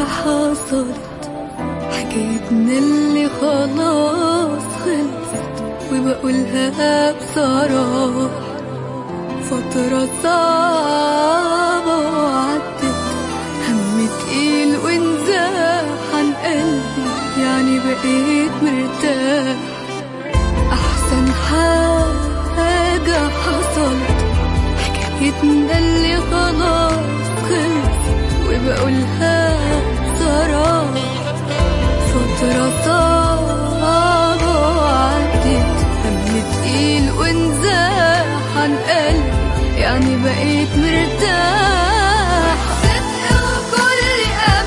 حاجة حصلت حكايتنا اللي خلاص خلصت وبقولها بصراحة فترة صعبة وعدت هم تقيل وانزاح عن قلبي يعني بقيت مرتاح أحسن حاجة حصلت حكايتنا اللي خلاص خلصت وبقولها بصراحة فترة صعبة وعدت هم تقيل وانزاح عن قلبي يعني بقيت مرتاح صدق وكل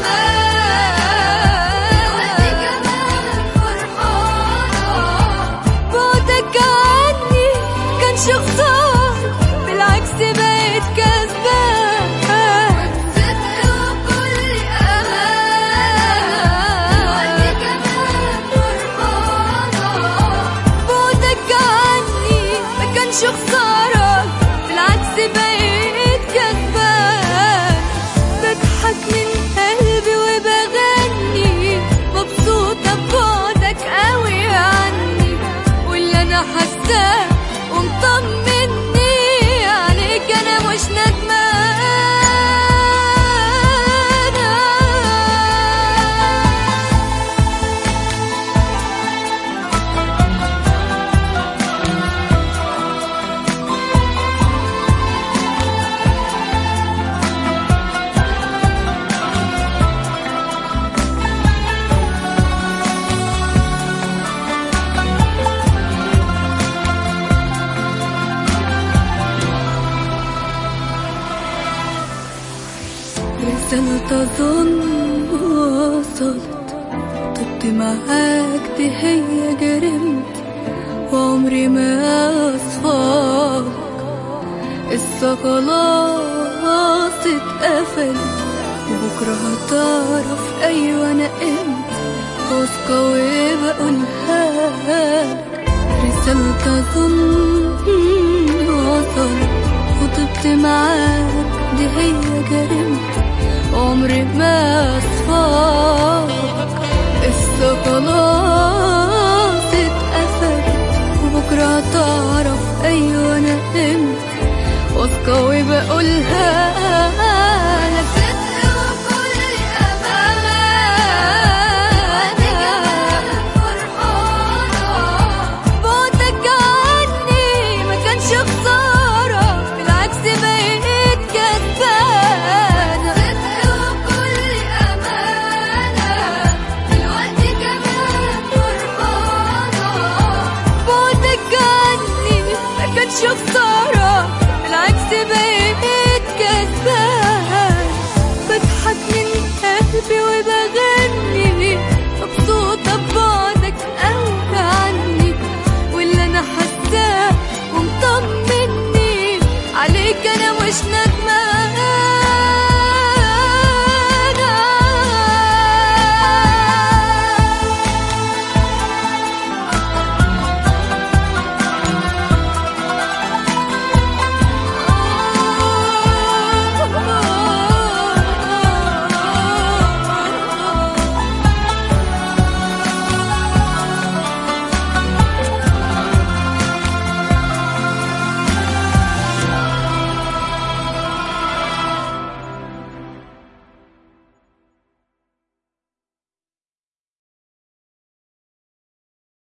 أمان وأنت كمان فرحانة بعدك عني كان شو خسارة بالعكس بقيت كسبان صدق وكل أمان وأنت كمان فرحانة بعدك عني ما كانش خسارة بالعكس بقيت كسبان بضحك من قلبي وبغني مبسوطة ببعدك قوي عني واللي أنا حاساه ومطمني عليك أنا مش ندمانة رسالة أظن وصلت طبت معاك دي هي جرمت وعمري ما أصفاك قصة خلاص اتقفلت وبكرة هتعرف أيوة أنا امتى واثقة وبقولها لك رسالة أظن وصلت وطبت معاك دي هي جرمت عمري ما أصفاك قصة خلاص اتقفلت وبكرة هتعرف أيوة أنا امتى واثقة وبقولها لك صدق وكل أمان بعدك عني ما كانش خسارة بالعكس بقيت كسبانة صدق وكل أمانة دلوقتي كمان فرحانة بعدك عني ما كانش خسارة بالعكس بقيت كسبان بضحك من قلبي وبغني مبسوطة ببعدك قوي عني واللي أنا حاساه ومطمني عليك أنا مش ندمان